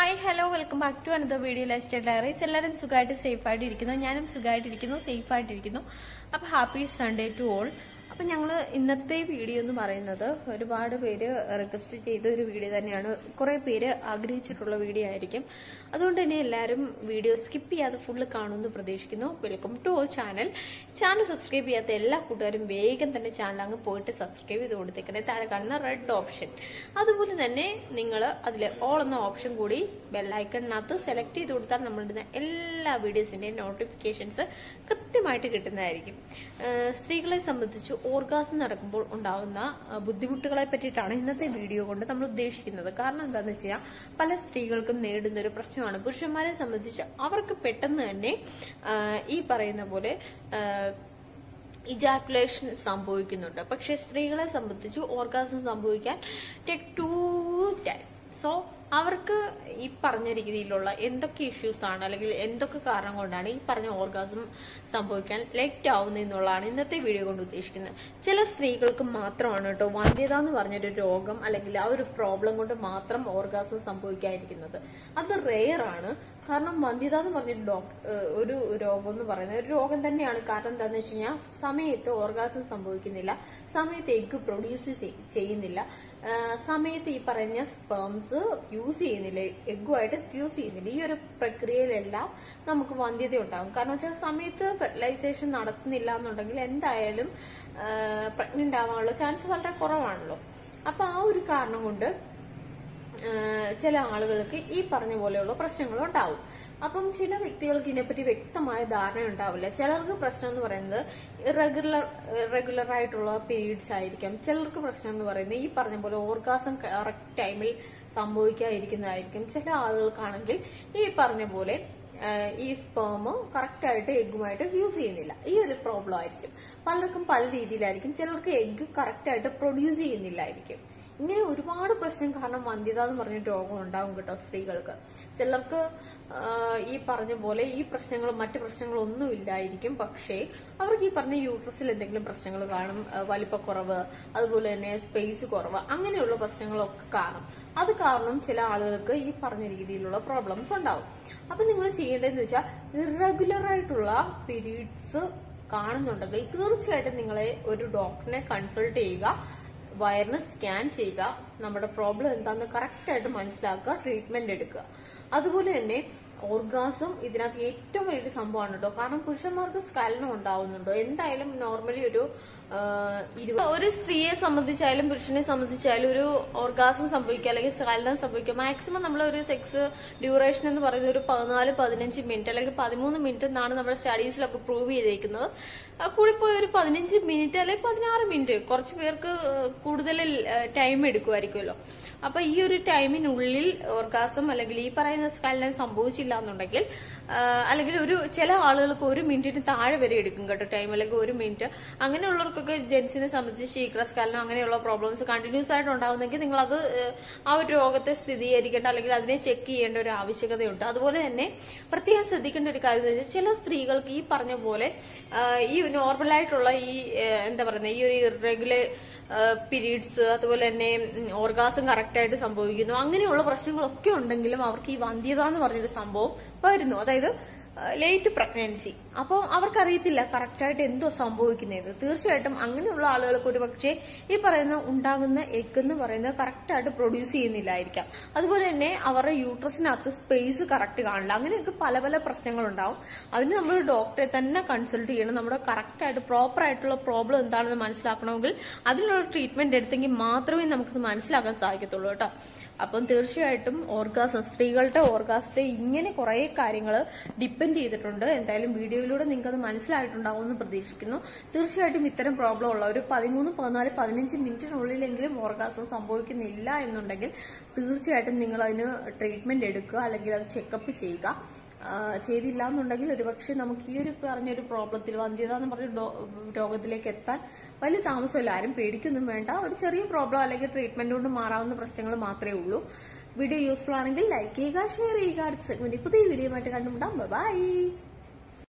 hi hello welcome back to another video life style diaries എല്ലാവരും സുഖമായിട്ട് safe ആയിട്ട് ഇരിക്കുന്നു ഞാനും സുഖമായിട്ടിരിക്കുന്നു സേഫ് ആയിട്ടിരിക്കുന്നു അപ്പൊ ഹാപ്പി സൺഡേ ടു ഓൾ അപ്പൊ ഞങ്ങൾ ഇന്നത്തെ വീഡിയോ എന്ന് പറയുന്നത് ഒരുപാട് പേര് റിക്വസ്റ്റ് ചെയ്ത ഒരു വീഡിയോ തന്നെയാണ് കുറെ പേര് ആഗ്രഹിച്ചിട്ടുള്ള വീഡിയോ ആയിരിക്കും അതുകൊണ്ട് തന്നെ എല്ലാവരും വീഡിയോ സ്കിപ്പ് ചെയ്യാതെ ഫുള്ള് കാണുമെന്ന് പ്രതീക്ഷിക്കുന്നു welcome to our channel channel subscribe ചെയ്യാത്ത എല്ലാ കൂട്ടുകാരും വേഗം തന്നെ ചാനൽ അങ്ങ് പോയിട്ട് സബ്സ്ക്രൈബ് ചെയ്ത് കൊടുത്തേക്കണേ താഴെ കാണുന്ന റെഡ് ഓപ്ഷൻ അതുപോലെ തന്നെ നിങ്ങൾ അതിൽ ഓൾ എന്ന ഓപ്ഷൻ കൂടി ബെല്ലൈക്കണിനകത്ത് സെലക്ട് ചെയ്ത് കൊടുത്താൽ നമ്മളിടുന്ന എല്ലാ വീഡിയോസിന്റെയും നോട്ടിഫിക്കേഷൻസ് കൃത്യമായിട്ട് കിട്ടുന്നതായിരിക്കും ഏഹ് സ്ത്രീകളെ സംബന്ധിച്ച് ഓർഗാസം നടക്കുമ്പോൾ ഉണ്ടാവുന്ന ആ, ബുദ്ധിമുട്ടുകളെ പറ്റിയിട്ടാണ് ഇന്നത്തെ വീഡിയോ കൊണ്ട് നമ്മൾ ഉദ്ദേശിക്കുന്നത് കാരണം എന്താണെന്ന് വെച്ച് കഴിഞ്ഞാൽ പല സ്ത്രീകൾക്കും നേരിടുന്ന ഒരു പ്രശ്നമാണ് പുരുഷന്മാരെ സംബന്ധിച്ച് അവർക്ക് പെട്ടെന്ന് തന്നെ ആ, ഈ പറയുന്ന പോലെ ആ, ഇജാക്കുലേഷൻ സംഭവിക്കുന്നുണ്ട് പക്ഷെ സ്ത്രീകളെ സംബന്ധിച്ച് ഓർഗാസം സംഭവിക്കാൻ ടേക്ക് ടു ടൈം സോ അവർക്ക് ഈ പറഞ്ഞ രീതിയിലുള്ള എന്തൊക്കെ ഇഷ്യൂസ് ആണ് അല്ലെങ്കിൽ എന്തൊക്കെ കാരണം കൊണ്ടാണ് ഈ പറഞ്ഞ ഓർഗാസം സംഭവിക്കാൻ ലേറ്റ് ആവുന്നത് എന്നുള്ളതാണ് ഇന്നത്തെ വീഡിയോ കൊണ്ട് ഉദ്ദേശിക്കുന്നത് ചില സ്ത്രീകൾക്ക് മാത്രമാണ് കേട്ടോ വന്ധ്യത എന്ന് പറഞ്ഞൊരു രോഗം അല്ലെങ്കിൽ ആ ഒരു പ്രോബ്ലം കൊണ്ട് മാത്രം ഓർഗാസം സംഭവിക്കാതിരിക്കുന്നത് അത് റെയർ ആണ് കാരണം വന്ധ്യത എന്ന് പറഞ്ഞൊരു ഡോക്ടർ ഒരു രോഗം എന്ന് പറയുന്നത് ഒരു രോഗം തന്നെയാണ് കാരണം എന്താന്ന് വെച്ച് കഴിഞ്ഞാൽ സമയത്ത് ഓർഗാസം സംഭവിക്കുന്നില്ല സമയത്ത് എഗ് പ്രൊഡ്യൂസ് ചെയ്യുന്നില്ല ആ, സമയത്ത് ഈ പറഞ്ഞ സ്പേംസ് ഫ്യൂസ് ചെയ്യുന്നില്ല എഗ്ഗുമായിട്ട് ഫ്യൂസ് ചെയ്യുന്നില്ല ഈ ഒരു പ്രക്രിയയിലെല്ലാം നമുക്ക് വന്ധ്യത ഉണ്ടാകും കാരണം വെച്ചാൽ സമയത്ത് ഫെർട്ടിലൈസേഷൻ നടത്തുന്നില്ല എന്നുണ്ടെങ്കിൽ എന്തായാലും പ്രഗ്നന്റ് ആവാനുള്ള ചാൻസ് വളരെ കുറവാണല്ലോ അപ്പൊ ആ ഒരു കാരണം കൊണ്ട് ആഹ് ചില ആളുകൾക്ക് ഈ പറഞ്ഞ പോലെയുള്ള പ്രശ്നങ്ങൾ ഉണ്ടാവും അപ്പം ചില വ്യക്തികൾക്ക് ഇതിനെപ്പറ്റി വ്യക്തമായ ധാരണ ഉണ്ടാവില്ല ചിലർക്ക് പ്രശ്നം എന്ന് പറയുന്നത് റെഗുലർ റെഗുലർ ആയിട്ടുള്ള പീരീഡ്സ് ആയിരിക്കാം ചിലർക്ക് പ്രശ്നം എന്ന് പറയുന്നത് ഈ പറഞ്ഞ പോലെ ഓർഗാസം കറക്റ്റ് ടൈമിൽ സംഭവിക്കാതിരിക്കുന്നതായിരിക്കും ചില ആളുകൾക്കാണെങ്കിൽ ഈ പറഞ്ഞ പോലെ ആഹ് ഈ സ്പേം കറക്റ്റ് ആയിട്ട് എഗ്ഗുമായിട്ട് ഫ്യൂസ് ചെയ്യുന്നില്ല ഈ ഒരു പ്രോബ്ലം ആയിരിക്കും പലർക്കും പല രീതിയിലായിരിക്കും ചിലർക്ക് എഗ്ഗ് കറക്റ്റ് ആയിട്ട് പ്രൊഡ്യൂസ് ചെയ്യുന്നില്ലായിരിക്കും ഇങ്ങനെ ഒരുപാട് പ്രശ്നം കാരണം വന്ധ്യത എന്ന് പറഞ്ഞ രോഗം ഉണ്ടാവും കേട്ടോ സ്ത്രീകൾക്ക് ചിലർക്ക് ആഹ് ഈ പറഞ്ഞ പോലെ ഈ പ്രശ്നങ്ങളും മറ്റു പ്രശ്നങ്ങളൊന്നും ഇല്ലായിരിക്കും പക്ഷേ അവർക്ക് ഈ പറഞ്ഞ യൂട്രസിൽ എന്തെങ്കിലും പ്രശ്നങ്ങൾ കാണും ആഹ് വലിപ്പക്കുറവ് അതുപോലെ തന്നെ സ്പേസ് കുറവ് അങ്ങനെയുള്ള പ്രശ്നങ്ങളൊക്കെ കാണും അത് കാരണം ചില ആളുകൾക്ക് ഈ പറഞ്ഞ രീതിയിലുള്ള പ്രോബ്ലംസ് ഉണ്ടാവും അപ്പൊ നിങ്ങൾ ചെയ്യേണ്ടതെന്ന് വെച്ചാൽ ഇറഗുലർ ആയിട്ടുള്ള പീരീഡ്സ് കാണുന്നുണ്ടെങ്കിൽ തീർച്ചയായിട്ടും നിങ്ങളെ ഒരു ഡോക്ടറിനെ കൺസൾട്ട് ചെയ്യുക വയറിന് സ്കാൻ ചെയ്യുക നമ്മുടെ പ്രോബ്ലം എന്താണെന്ന് കറക്റ്റ് ആയിട്ട് മനസ്സിലാക്കുക ട്രീറ്റ്മെന്റ് എടുക്കുക അതുപോലെ തന്നെ ഓർഗാസം ഇതിനകത്ത് ഏറ്റവും വലിയൊരു സംഭവമാണ് കേട്ടോ കാരണം പുരുഷന്മാർക്ക് സ്കലനം ഉണ്ടാവുന്നുണ്ടോ എന്തായാലും നോർമലി ഒരു ആ, ഇരുപത് ഒരു സ്ത്രീയെ സംബന്ധിച്ചായാലും പുരുഷനെ സംബന്ധിച്ചായാലും ഒരു ഓർഗാസം സംഭവിക്കുക അല്ലെങ്കിൽ സ്കലനം സംഭവിക്കുക മാക്സിമം നമ്മൾ ഒരു സെക്സ് ഡ്യൂറേഷൻ എന്ന് പറയുന്നത് ഒരു പതിനാല് പതിനഞ്ച് മിനിറ്റ് അല്ലെങ്കിൽ പതിമൂന്ന് മിനിറ്റ് എന്നാണ് നമ്മുടെ സ്റ്റഡീസിലൊക്കെ പ്രൂവ് ചെയ്തേക്കുന്നത് ആ, കൂടിപ്പോയ ഒരു പതിനഞ്ച് മിനിറ്റ് അല്ലെങ്കിൽ പതിനാറ് മിനിറ്റ് കുറച്ച് പേർക്ക് കൂടുതൽ ടൈം എടുക്കുമായിരിക്കുമല്ലോ അപ്പൊ ഈ ഒരു ടൈമിനുള്ളിൽ ഓർഗാസം അല്ലെങ്കിൽ ഈ പറയുന്ന സ്കലനം സംഭവിച്ചില്ല എന്നുണ്ടെങ്കിൽ ആ, അല്ലെങ്കിൽ ഒരു ചില ആളുകൾക്ക് ഒരു മിനിറ്റിന് താഴെ വരെ എടുക്കും കേട്ടോ ടൈം അല്ലെങ്കിൽ ഒരു മിനിറ്റ് അങ്ങനെയുള്ളവർക്കൊക്കെ ജെൻസിനെ സംബന്ധിച്ച് ശീഘ്രസ്കലനം അങ്ങനെയുള്ള പ്രോബ്ലംസ് കണ്ടിന്യൂസ് ആയിട്ട് ഉണ്ടാവുന്നെങ്കിൽ നിങ്ങൾ അത് ആ ഒരു രോഗത്തെ സ്ഥിരീകരിക്കേണ്ട അല്ലെങ്കിൽ അതിനെ ചെക്ക് ചെയ്യേണ്ട ഒരു ആവശ്യകതയുണ്ട് അതുപോലെ തന്നെ പ്രത്യേകം ശ്രദ്ധിക്കേണ്ട ഒരു കാര്യം എന്ന് വെച്ചാൽ ചില സ്ത്രീകൾക്ക് ഈ പറഞ്ഞ പോലെ ആ, ഈ നോർമലായിട്ടുള്ള ഈ ആ, എന്താ പറയുന്നത് ഈ ഒരു ഇറഗുലർ പീരീഡ്സ് അതുപോലെ തന്നെ ഓർഗാസം കറക്റ്റ് ആയിട്ട് സംഭവിക്കുന്നു അങ്ങനെയുള്ള പ്രശ്നങ്ങളൊക്കെ ഉണ്ടെങ്കിലും അവർക്ക് ഈ വന്ധ്യത എന്ന് പറഞ്ഞൊരു സംഭവം വരുന്നു അതായത് ലേറ്റ് പ്രഗ്നൻസി അപ്പോൾ അവർക്കറിയത്തില്ല കറക്റ്റായിട്ട് എന്തോ സംഭവിക്കുന്നത് തീർച്ചയായിട്ടും അങ്ങനെയുള്ള ആളുകൾക്ക് ഒരു പക്ഷേ ഈ പറയുന്ന ഉണ്ടാകുന്ന എഗ് എന്ന് പറയുന്നത് കറക്റ്റായിട്ട് പ്രൊഡ്യൂസ് ചെയ്യുന്നില്ലായിരിക്കാം അതുപോലെ തന്നെ അവരുടെ യൂട്രസിനകത്ത് സ്പേസ് കറക്റ്റ് കാണില്ല അങ്ങനെയൊക്കെ പല പല പ്രശ്നങ്ങളുണ്ടാവും അതിന് നമ്മൾ ഡോക്ടറെ തന്നെ കൺസൾട്ട് ചെയ്യണം നമ്മുടെ കറക്റ്റായിട്ട് പ്രോപ്പർ ആയിട്ടുള്ള പ്രോബ്ലം എന്താണെന്ന് മനസ്സിലാക്കണമെങ്കിൽ അതിനുള്ള ട്രീറ്റ്മെന്റ് എടുത്തെങ്കിൽ മാത്രമേ നമുക്കത് മനസ്സിലാക്കാൻ സാധിക്കത്തുള്ളൂ കേട്ടോ അപ്പം തീർച്ചയായിട്ടും ഓർഗാസം സ്ത്രീകളുടെ ഓർഗാസത്തെ ഇങ്ങനെ കുറെ കാര്യങ്ങൾ ഡിപ്പെൻഡ് ചെയ്തിട്ടുണ്ട് എന്തായാലും വീഡിയോയിലൂടെ നിങ്ങൾക്ക് അത് മനസ്സിലായിട്ടുണ്ടാവും എന്ന് പ്രതീക്ഷിക്കുന്നു തീർച്ചയായിട്ടും ഇത്തരം പ്രോബ്ലം ഉള്ള ഒരു പതിമൂന്ന് പതിനാല് പതിനഞ്ച് മിനിറ്റിനുള്ളിലെങ്കിലും ഓർഗാസം സംഭവിക്കുന്നില്ല എന്നുണ്ടെങ്കിൽ തീർച്ചയായിട്ടും നിങ്ങൾ അതിന് ട്രീറ്റ്മെന്റ് എടുക്കുക അല്ലെങ്കിൽ അത് ചെക്കപ്പ് ചെയ്യുക ആ, ചെയ്തില്ല എന്നുണ്ടെങ്കിൽ ഒരുപക്ഷെ നമുക്ക് ഈ ഒരു പറഞ്ഞൊരു പ്രോബ്ലത്തിൽ വന്ധ്യത എന്ന് പറഞ്ഞ ഡോ- രോഗത്തിലേക്ക് എത്താൻ വലിയ താമസമില്ല ആരും പേടിക്കൊന്നും വേണ്ട ഒരു ചെറിയ പ്രോബ്ലം അല്ലെങ്കിൽ ട്രീറ്റ്മെന്റ് കൊണ്ട് മാറാവുന്ന പ്രശ്നങ്ങൾ മാത്രമേ ഉള്ളൂ വീഡിയോ യൂസ്ഫുൾ ആണെങ്കിൽ ലൈക്ക് ചെയ്യുക ഷെയർ ചെയ്യുക അടുത്ത സെഗ്മെന്റ് പുതിയ വീഡിയോ ആയിട്ട് കണ്ടുമുട്ടാം ബൈ